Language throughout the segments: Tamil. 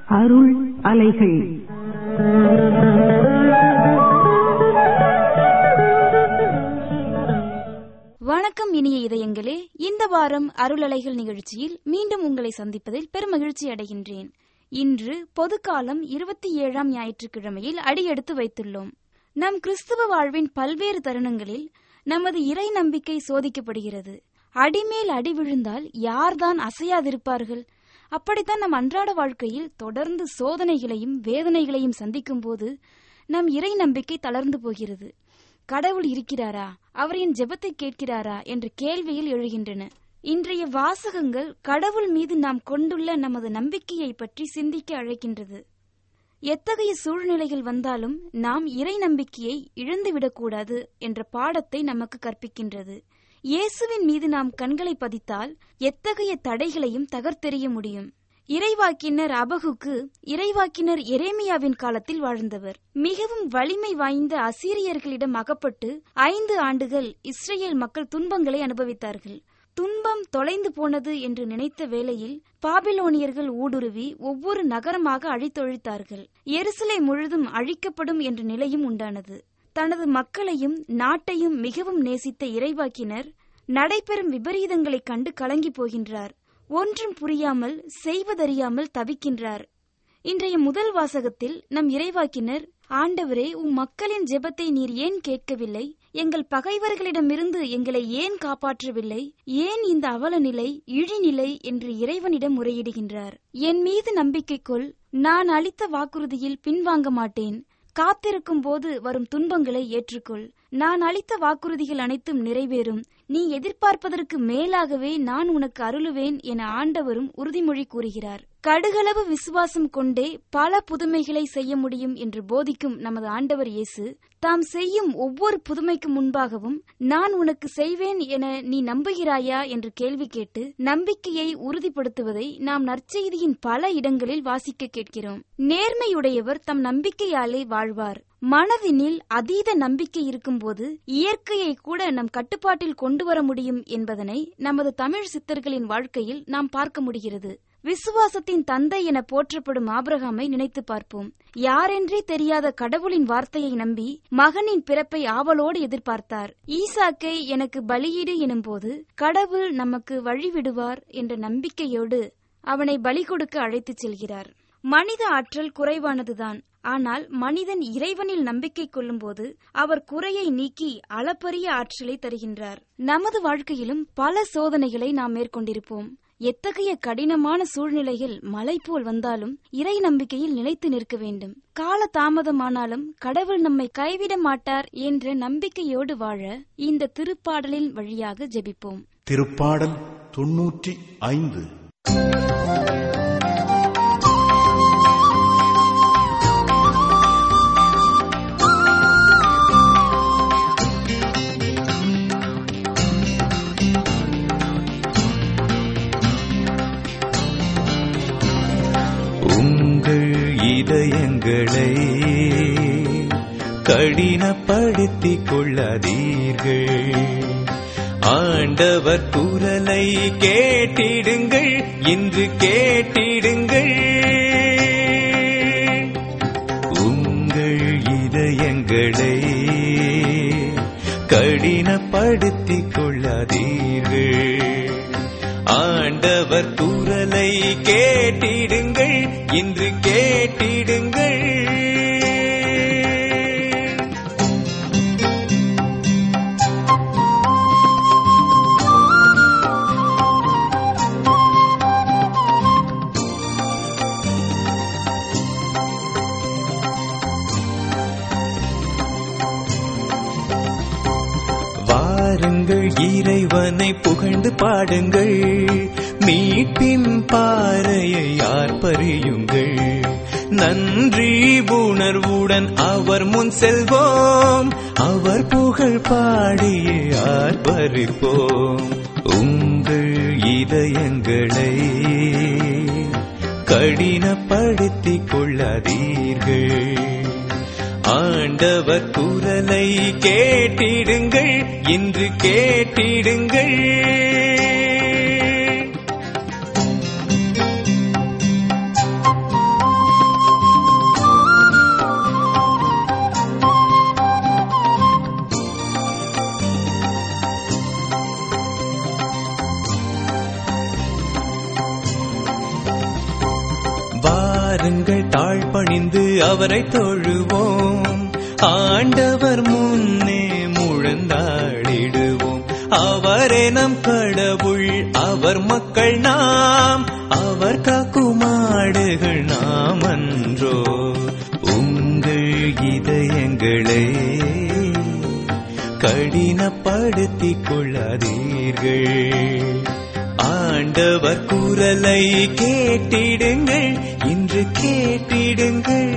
அருள் அலைகள் வணக்கம் இனிய இதயங்களே இந்த வாரம் அருளலைகள் நிகழ்ச்சியில் மீண்டும் உங்களை சந்திப்பதில் பெருமகிழ்ச்சி அடைகின்றேன் இன்று பொதுக்காலம் இருபத்தி ஏழாம் ஞாயிற்றுக்கிழமையில் அடியெடுத்து வைத்துள்ளோம் நம் கிறிஸ்துவ வாழ்வின் பல்வேறு தருணங்களில் நமது இறை நம்பிக்கை சோதிக்கப்படுகிறது அடிமேல் அடி விழுந்தால் யார்தான் அசையாதிருப்பார்கள் அப்படித்தான் நம் அன்றாட வாழ்க்கையில் தொடர்ந்து சோதனைகளையும் வேதனைகளையும் சந்திக்கும் போது நம் இறை நம்பிக்கை தளர்ந்து போகிறது கடவுள் இருக்கிறாரா அவர் என் ஜெபத்தை கேட்கிறாரா என்ற கேள்வியில் எழுகின்றன இன்றைய வாசகங்கள் கடவுள் மீது நாம் கொண்டுள்ள நமது நம்பிக்கையை பற்றி சிந்திக்க அழைக்கின்றது எத்தகைய சூழ்நிலைகள் வந்தாலும் நாம் இறை நம்பிக்கையை இழந்துவிடக்கூடாது என்ற பாடத்தை நமக்கு கற்பிக்கின்றது இயேசுவின் மீது நாம் கண்களை பதித்தால் எத்தகைய தடைகளையும் தகர்த்தெறிய முடியும் இறைவாக்கினர் அபகுக்கு இறைவாக்கினர் எரேமியாவின் காலத்தில் வாழ்ந்தவர் மிகவும் வலிமை வாய்ந்த அசீரியர்களிடம் அகப்பட்டு ஐந்து ஆண்டுகள் இஸ்ரேல் மக்கள் துன்பங்களை அனுபவித்தார்கள் துன்பம் தொலைந்து போனது என்று நினைத்த வேளையில் பாபிலோனியர்கள் ஊடுருவி ஒவ்வொரு நகரமாக அழித்தொழித்தார்கள் எருசலை முழுதும் அழிக்கப்படும் என்ற நிலையும் உண்டானது தனது மக்களையும் நாட்டையும் மிகவும் நேசித்த இறைவாக்கினர் நடைபெறும் விபரீதங்களைக் கண்டு கலங்கி போகின்றார் ஒன்றும் புரியாமல் செய்வதறியாமல் தவிக்கின்றார் இன்றைய முதல் வாசகத்தில் நம் இறைவாக்கினர் ஆண்டவரே உம் மக்களின் ஜெபத்தை நீர் ஏன் கேட்கவில்லை எங்கள் பகைவர்களிடமிருந்து எங்களை ஏன் காப்பாற்றவில்லை ஏன் இந்த அவல நிலை இழிநிலை என்று இறைவனிடம் முறையிடுகின்றார் என் மீது நம்பிக்கை கொள் நான் அளித்த வாக்குறுதியில் பின்வாங்க மாட்டேன் காத்திருக்கும் போது வரும் துன்பங்களை ஏற்றுக்கொள் நான் அளித்த வாக்குறுதிகள் அனைத்தும் நிறைவேறும் நீ எதிர்பார்ப்பதற்கு மேலாகவே நான் உனக்கு அருளுவேன் என ஆண்டவரும் உறுதிமொழி கூறுகிறார் கடுகளவு விசுவாசம் கொண்டே பல புதுமைகளை செய்ய முடியும் என்று போதிக்கும் நமது ஆண்டவர் இயேசு தாம் செய்யும் ஒவ்வொரு புதுமைக்கு முன்பாகவும் நான் உனக்கு செய்வேன் என நீ நம்புகிறாயா என்று கேள்வி கேட்டு நம்பிக்கையை உறுதிப்படுத்துவதை நாம் நற்செய்தியின் பல இடங்களில் வாசிக்க கேட்கிறோம் நேர்மையுடையவர் தம் நம்பிக்கையாலே வாழ்வார் மனதினில் அதீத நம்பிக்கை இருக்கும்போது இயற்கையை கூட நம் கட்டுப்பாட்டில் கொண்டு வர முடியும் என்பதனை நமது தமிழ் சித்தர்களின் வாழ்க்கையில் நாம் பார்க்க முடிகிறது விசுவாசத்தின் தந்தை என போற்றப்படும் ஆபிரகாமை நினைத்து பார்ப்போம் யாரென்றே தெரியாத கடவுளின் வார்த்தையை நம்பி மகனின் பிறப்பை ஆவலோடு எதிர்பார்த்தார் ஈசாக்கை எனக்கு பலியீடு எனும்போது கடவுள் நமக்கு வழிவிடுவார் என்ற நம்பிக்கையோடு அவனை பலி கொடுக்க அழைத்துச் செல்கிறார் மனித ஆற்றல் குறைவானதுதான் ஆனால் மனிதன் இறைவனில் நம்பிக்கை கொள்ளும்போது அவர் குறையை நீக்கி அளப்பரிய ஆற்றலை தருகின்றார் நமது வாழ்க்கையிலும் பல சோதனைகளை நாம் மேற்கொண்டிருப்போம் எத்தகைய கடினமான சூழ்நிலைகள் மலை போல் வந்தாலும் இறை நம்பிக்கையில் நிலைத்து நிற்க வேண்டும் கால தாமதமானாலும் கடவுள் நம்மை கைவிட மாட்டார் என்ற நம்பிக்கையோடு வாழ இந்த திருப்பாடலின் வழியாக ஜெபிப்போம் திருப்பாடல் தொன்னூற்றி ஐந்து உங்கள் இதயங்களை கடினப்படுத்திக் கொள்ளாதீர்கள் ஆண்டவர் குரலை கேட்டிடுங்கள் இன்று கேட்டிடுங்கள் உங்கள் இதயங்களை கடினப்படுத்திக் கொள்ளாதீர்கள் ஆண்டவர் குரலை கேட்டிடுங்கள் இன்று கேட்டிடுங்கள் வாருங்கள் இறைவனை புகழ்ந்து பாடுங்கள் மீட்பின் பாறையை ஆர்ப்பரியுங்கள் நன்றி உணர்வுடன் அவர் முன் செல்வோம் அவர் புகழ் பாடியே ஆர்ப்பரிப்போம் உங்கள் இதயங்களை கடினப்படுத்திக் கொள்ளாதீர்கள் ஆண்டவர் குரலை கேட்டிடுங்கள் இன்று கேட்டிடுங்கள் வாருங்கள் தாழ் பணிந்து அவரை தொழுவோம் ஆண்டவர் முன்னே முழந்தாடிடுவோம் அவரே நம் கடவுள் அவர் மக்கள் நாம் அவர் காக்குமாடுகள் நாம் அன்றோ உங்கள் இதயங்களே கடினப்படுத்திக் கொள்ளாதீர்கள் ஆண்டவர் குரலை கேட்டிடுங்கள் இன்று கேட்டிடுங்கள்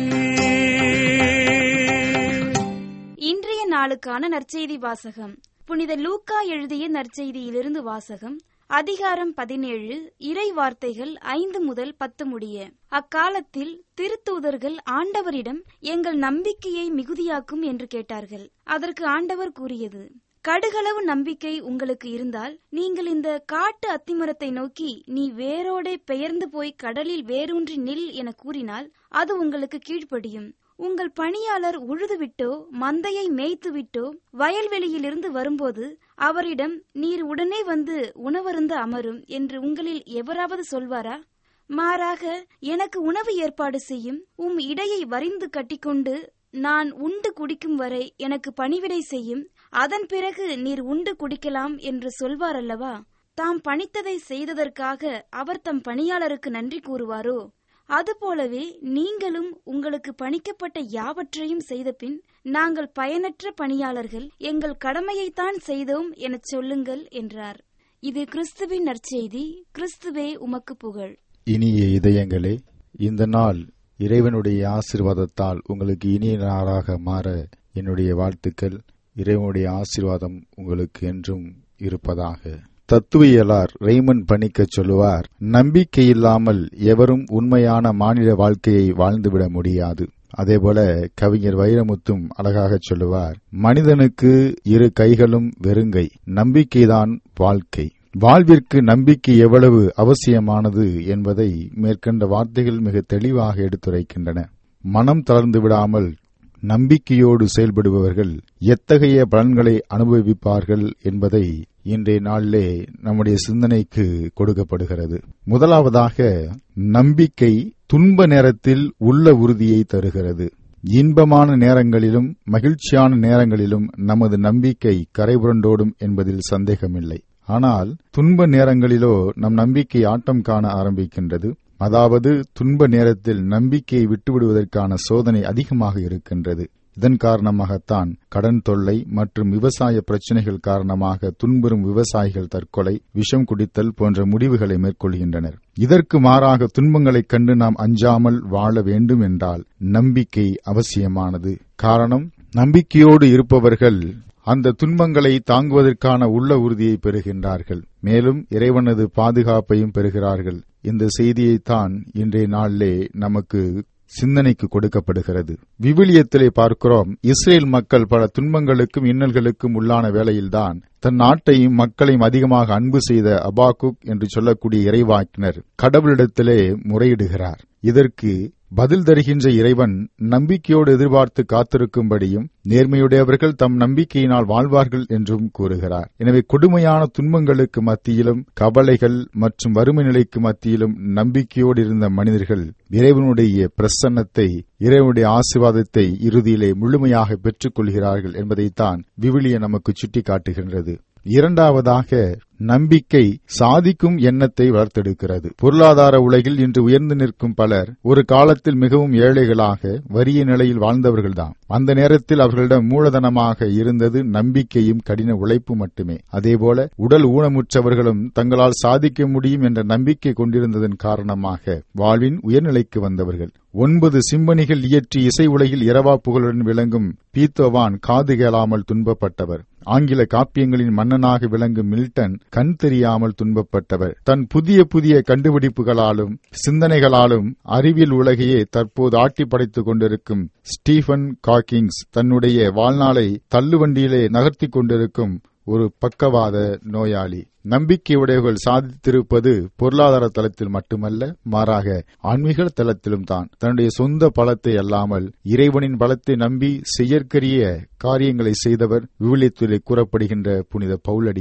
இன்றைய நாளுக்கான நற்செய்தி வாசகம் புனித லூக்கா எழுதிய நற்செய்தியிலிருந்து வாசகம் அதிகாரம் பதினேழு இறை வார்த்தைகள் ஐந்து முதல் பத்து முடிய அக்காலத்தில் திருத்தூதர்கள் ஆண்டவரிடம் எங்கள் நம்பிக்கையை மிகுதியாக்கும் என்று கேட்டார்கள் அதற்கு ஆண்டவர் கூறியது கடுகளவு நம்பிக்கை உங்களுக்கு இருந்தால் நீங்கள் இந்த காட்டு அத்திமரத்தை நோக்கி நீ வேரோடே பெயர்ந்து போய் கடலில் வேரூன்றி நில் என கூறினால் அது உங்களுக்கு கீழ்ப்படியும் உங்கள் பணியாளர் உழுதுவிட்டோ மந்தையை மேய்த்துவிட்டோ வயல்வெளியிலிருந்து வரும்போது அவரிடம் நீர் உடனே வந்து உணவருந்த அமரும் என்று உங்களில் எவராவது சொல்வாரா மாறாக எனக்கு உணவு ஏற்பாடு செய்யும் உம் இடையை வரிந்து கட்டிக்கொண்டு நான் உண்டு குடிக்கும் வரை எனக்கு பணிவிடை செய்யும் அதன் பிறகு நீர் உண்டு குடிக்கலாம் என்று சொல்வார் அல்லவா தாம் பணித்ததை செய்ததற்காக அவர் தம் பணியாளருக்கு நன்றி கூறுவாரோ அதுபோலவே நீங்களும் உங்களுக்கு பணிக்கப்பட்ட யாவற்றையும் செய்தபின் நாங்கள் பயனற்ற பணியாளர்கள் எங்கள் கடமையைத்தான் செய்தோம் எனச் சொல்லுங்கள் என்றார் இது கிறிஸ்துவின் நற்செய்தி கிறிஸ்துவே உமக்கு புகழ் இனிய இதயங்களே இந்த நாள் இறைவனுடைய ஆசீர்வாதத்தால் உங்களுக்கு இனிய நாளாக மாற என்னுடைய வாழ்த்துக்கள் இறைவனுடைய ஆசீர்வாதம் உங்களுக்கு என்றும் இருப்பதாக தத்துவியலார் ரெய்மன் பணிக்கச் சொல்லுவார் நம்பிக்கை இல்லாமல் எவரும் உண்மையான மாநில வாழ்க்கையை வாழ்ந்துவிட முடியாது அதேபோல கவிஞர் வைரமுத்தும் அழகாகச் சொல்லுவார் மனிதனுக்கு இரு கைகளும் வெறுங்கை நம்பிக்கைதான் வாழ்க்கை வாழ்விற்கு நம்பிக்கை எவ்வளவு அவசியமானது என்பதை மேற்கண்ட வார்த்தைகள் மிக தெளிவாக எடுத்துரைக்கின்றன மனம் தளர்ந்து விடாமல் நம்பிக்கையோடு செயல்படுபவர்கள் எத்தகைய பலன்களை அனுபவிப்பார்கள் என்பதை இன்றைய நாளிலே நம்முடைய சிந்தனைக்கு கொடுக்கப்படுகிறது முதலாவதாக நம்பிக்கை துன்ப நேரத்தில் உள்ள உறுதியை தருகிறது இன்பமான நேரங்களிலும் மகிழ்ச்சியான நேரங்களிலும் நமது நம்பிக்கை கரைபுரண்டோடும் என்பதில் சந்தேகமில்லை ஆனால் துன்ப நேரங்களிலோ நம் நம்பிக்கை ஆட்டம் காண ஆரம்பிக்கின்றது அதாவது துன்ப நேரத்தில் நம்பிக்கையை விட்டுவிடுவதற்கான சோதனை அதிகமாக இருக்கின்றது இதன் காரணமாகத்தான் கடன் தொல்லை மற்றும் விவசாய பிரச்சினைகள் காரணமாக துன்புறும் விவசாயிகள் தற்கொலை விஷம் குடித்தல் போன்ற முடிவுகளை மேற்கொள்கின்றனர் இதற்கு மாறாக துன்பங்களைக் கண்டு நாம் அஞ்சாமல் வாழ வேண்டும் என்றால் நம்பிக்கை அவசியமானது காரணம் நம்பிக்கையோடு இருப்பவர்கள் அந்த துன்பங்களை தாங்குவதற்கான உள்ள உறுதியை பெறுகின்றார்கள் மேலும் இறைவனது பாதுகாப்பையும் பெறுகிறார்கள் இந்த செய்தியைத்தான் இன்றைய நாளிலே நமக்கு சிந்தனைக்கு கொடுக்கப்படுகிறது விவிலியத்திலே பார்க்கிறோம் இஸ்ரேல் மக்கள் பல துன்பங்களுக்கும் இன்னல்களுக்கும் உள்ளான வேளையில்தான் தன் நாட்டையும் மக்களையும் அதிகமாக அன்பு செய்த அபாகுக் என்று சொல்லக்கூடிய இறைவாக்கினர் கடவுளிடத்திலே முறையிடுகிறார் இதற்கு பதில் தருகின்ற இறைவன் நம்பிக்கையோடு எதிர்பார்த்து காத்திருக்கும்படியும் நேர்மையுடையவர்கள் தம் நம்பிக்கையினால் வாழ்வார்கள் என்றும் கூறுகிறார் எனவே கொடுமையான துன்பங்களுக்கு மத்தியிலும் கவலைகள் மற்றும் வறுமை நிலைக்கு மத்தியிலும் நம்பிக்கையோடு இருந்த மனிதர்கள் இறைவனுடைய பிரசன்னத்தை இறைவனுடைய ஆசிர்வாதத்தை இறுதியிலே முழுமையாக பெற்றுக் கொள்கிறார்கள் என்பதைத்தான் விவிலிய நமக்கு சுட்டிக்காட்டுகின்றது இரண்டாவதாக நம்பிக்கை சாதிக்கும் எண்ணத்தை வளர்த்தெடுக்கிறது பொருளாதார உலகில் இன்று உயர்ந்து நிற்கும் பலர் ஒரு காலத்தில் மிகவும் ஏழைகளாக வறிய நிலையில் வாழ்ந்தவர்கள்தான் அந்த நேரத்தில் அவர்களிடம் மூலதனமாக இருந்தது நம்பிக்கையும் கடின உழைப்பு மட்டுமே அதேபோல உடல் ஊனமுற்றவர்களும் தங்களால் சாதிக்க முடியும் என்ற நம்பிக்கை கொண்டிருந்ததன் காரணமாக வாழ்வின் உயர்நிலைக்கு வந்தவர்கள் ஒன்பது சிம்பனிகள் இயற்றி இசை உலகில் இரவா புகழுடன் விளங்கும் பீத்தோவான் காது கேளாமல் துன்பப்பட்டவர் ஆங்கில காப்பியங்களின் மன்னனாக விளங்கும் மில்டன் கண் தெரியாமல் துன்பப்பட்டவர் தன் புதிய புதிய கண்டுபிடிப்புகளாலும் சிந்தனைகளாலும் அறிவியல் உலகையே தற்போது ஆட்டி படைத்துக் கொண்டிருக்கும் ஸ்டீபன் காக்கிங்ஸ் தன்னுடைய வாழ்நாளை தள்ளுவண்டியிலே நகர்த்தி கொண்டிருக்கும் ஒரு பக்கவாத நோயாளி நம்பிக்கையுடையவர்கள் சாதித்திருப்பது பொருளாதார தளத்தில் மட்டுமல்ல மாறாக ஆன்மீக தளத்திலும் தான் தன்னுடைய சொந்த பலத்தை அல்லாமல் இறைவனின் பலத்தை நம்பி செயற்கரிய காரியங்களை செய்தவர் விவிலியத்திலே கூறப்படுகின்ற புனித பவுலடியார்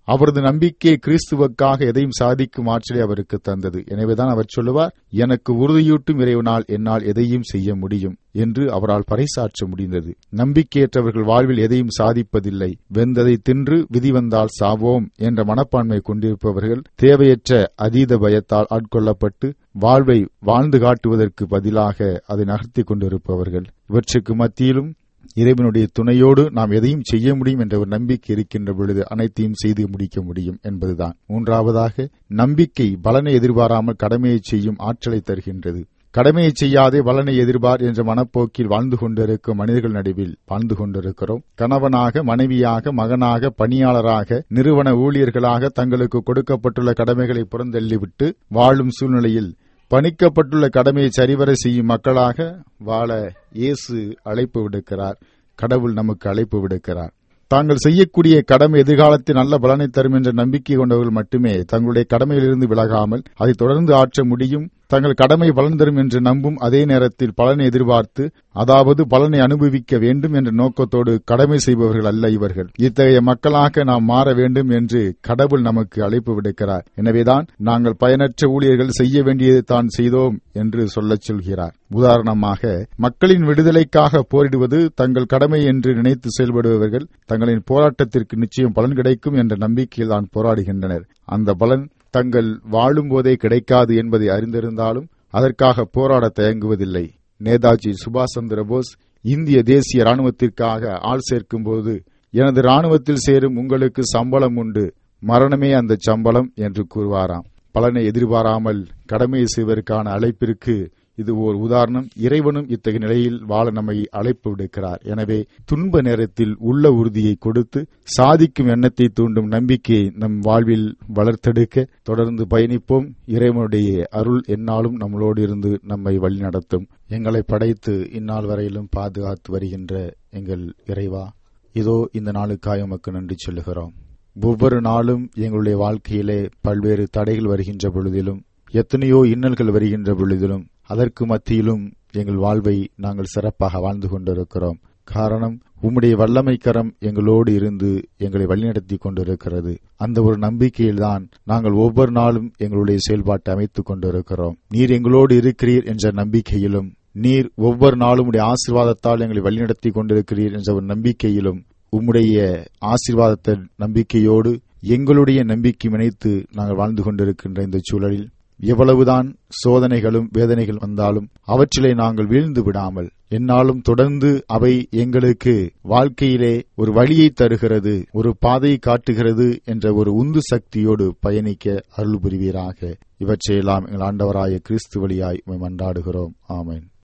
அவரது நம்பிக்கை கிறிஸ்துவுக்காக எதையும் சாதிக்கும் ஆற்றலை அவருக்கு தந்தது எனவேதான் அவர் சொல்லுவார் எனக்கு உறுதியூட்டும் இறைவனால் என்னால் எதையும் செய்ய முடியும் என்று அவரால் பறைசாற்ற முடிந்தது நம்பிக்கையற்றவர்கள் வாழ்வில் எதையும் சாதிப்பதில்லை வெந்ததை தின்று விதி வந்தால் சாவோம் என்ற மனப்பான்மை கொண்டிருப்பவர்கள் தேவையற்ற அதீத பயத்தால் ஆட்கொள்ளப்பட்டு வாழ்வை வாழ்ந்து காட்டுவதற்கு பதிலாக அதை நகர்த்தி கொண்டிருப்பவர்கள் இவற்றுக்கு மத்தியிலும் இறைவனுடைய துணையோடு நாம் எதையும் செய்ய முடியும் என்ற ஒரு நம்பிக்கை இருக்கின்ற பொழுது அனைத்தையும் செய்து முடிக்க முடியும் என்பதுதான் மூன்றாவதாக நம்பிக்கை பலனை எதிர்பாராமல் கடமையை செய்யும் ஆற்றலை தருகின்றது கடமையை செய்யாதே பலனை எதிர்பார் என்ற மனப்போக்கில் வாழ்ந்து கொண்டிருக்கும் மனிதர்கள் நடுவில் வாழ்ந்து கொண்டிருக்கிறோம் கணவனாக மனைவியாக மகனாக பணியாளராக நிறுவன ஊழியர்களாக தங்களுக்கு கொடுக்கப்பட்டுள்ள கடமைகளை புறந்தள்ளிவிட்டு வாழும் சூழ்நிலையில் பணிக்கப்பட்டுள்ள கடமையை சரிவர செய்யும் மக்களாக வாழ இயேசு அழைப்பு விடுக்கிறார் கடவுள் நமக்கு அழைப்பு விடுக்கிறார் தாங்கள் செய்யக்கூடிய கடமை எதிர்காலத்தில் நல்ல பலனை தரும் என்ற நம்பிக்கை கொண்டவர்கள் மட்டுமே தங்களுடைய கடமையிலிருந்து விலகாமல் அதை தொடர்ந்து ஆற்ற முடியும் தங்கள் கடமை பலன் தரும் என்று நம்பும் அதே நேரத்தில் பலனை எதிர்பார்த்து அதாவது பலனை அனுபவிக்க வேண்டும் என்ற நோக்கத்தோடு கடமை செய்பவர்கள் அல்ல இவர்கள் இத்தகைய மக்களாக நாம் மாற வேண்டும் என்று கடவுள் நமக்கு அழைப்பு விடுக்கிறார் எனவேதான் நாங்கள் பயனற்ற ஊழியர்கள் செய்ய வேண்டியதை தான் செய்தோம் என்று சொல்லச் சொல்கிறார் உதாரணமாக மக்களின் விடுதலைக்காக போரிடுவது தங்கள் கடமை என்று நினைத்து செயல்படுபவர்கள் தங்களின் போராட்டத்திற்கு நிச்சயம் பலன் கிடைக்கும் என்ற நம்பிக்கையில் தான் போராடுகின்றனர் அந்த பலன் தங்கள் வாழும் போதே கிடைக்காது என்பதை அறிந்திருந்தாலும் அதற்காக போராட தயங்குவதில்லை நேதாஜி சுபாஷ் சந்திர போஸ் இந்திய தேசிய ராணுவத்திற்காக ஆள் சேர்க்கும்போது எனது ராணுவத்தில் சேரும் உங்களுக்கு சம்பளம் உண்டு மரணமே அந்த சம்பளம் என்று கூறுவாராம் பலனை எதிர்பாராமல் கடமையை செய்வதற்கான அழைப்பிற்கு இது ஓர் உதாரணம் இறைவனும் இத்தகைய நிலையில் வாழ நம்மை அழைப்பு விடுக்கிறார் எனவே துன்ப நேரத்தில் உள்ள உறுதியை கொடுத்து சாதிக்கும் எண்ணத்தை தூண்டும் நம்பிக்கையை நம் வாழ்வில் வளர்த்தெடுக்க தொடர்ந்து பயணிப்போம் இறைவனுடைய அருள் எந்நாளும் நம்மளோடு இருந்து நம்மை வழிநடத்தும் எங்களை படைத்து இந்நாள் வரையிலும் பாதுகாத்து வருகின்ற எங்கள் இறைவா இதோ இந்த நாளுக்காக உமக்கு நன்றி சொல்லுகிறோம் ஒவ்வொரு நாளும் எங்களுடைய வாழ்க்கையிலே பல்வேறு தடைகள் வருகின்ற பொழுதிலும் எத்தனையோ இன்னல்கள் வருகின்ற பொழுதிலும் அதற்கு மத்தியிலும் எங்கள் வாழ்வை நாங்கள் சிறப்பாக வாழ்ந்து கொண்டிருக்கிறோம் காரணம் உம்முடைய வல்லமை கரம் எங்களோடு இருந்து எங்களை வழிநடத்தி கொண்டிருக்கிறது அந்த ஒரு நம்பிக்கையில்தான் நாங்கள் ஒவ்வொரு நாளும் எங்களுடைய செயல்பாட்டை அமைத்துக் கொண்டிருக்கிறோம் நீர் எங்களோடு இருக்கிறீர் என்ற நம்பிக்கையிலும் நீர் ஒவ்வொரு நாளும் உடைய ஆசீர்வாதத்தால் எங்களை வழிநடத்தி கொண்டிருக்கிறீர் என்ற ஒரு நம்பிக்கையிலும் உம்முடைய ஆசீர்வாதத்தை நம்பிக்கையோடு எங்களுடைய நம்பிக்கை இணைத்து நாங்கள் வாழ்ந்து கொண்டிருக்கின்ற இந்த சூழலில் எவ்வளவுதான் சோதனைகளும் வேதனைகள் வந்தாலும் அவற்றிலே நாங்கள் வீழ்ந்து விடாமல் என்னாலும் தொடர்ந்து அவை எங்களுக்கு வாழ்க்கையிலே ஒரு வழியை தருகிறது ஒரு பாதையை காட்டுகிறது என்ற ஒரு உந்து சக்தியோடு பயணிக்க அருள் புரிவீராக இவற்றையெல்லாம் எங்கள் ஆண்டவராய கிறிஸ்து வழியாய் மன்றாடுகிறோம் ஆமேன்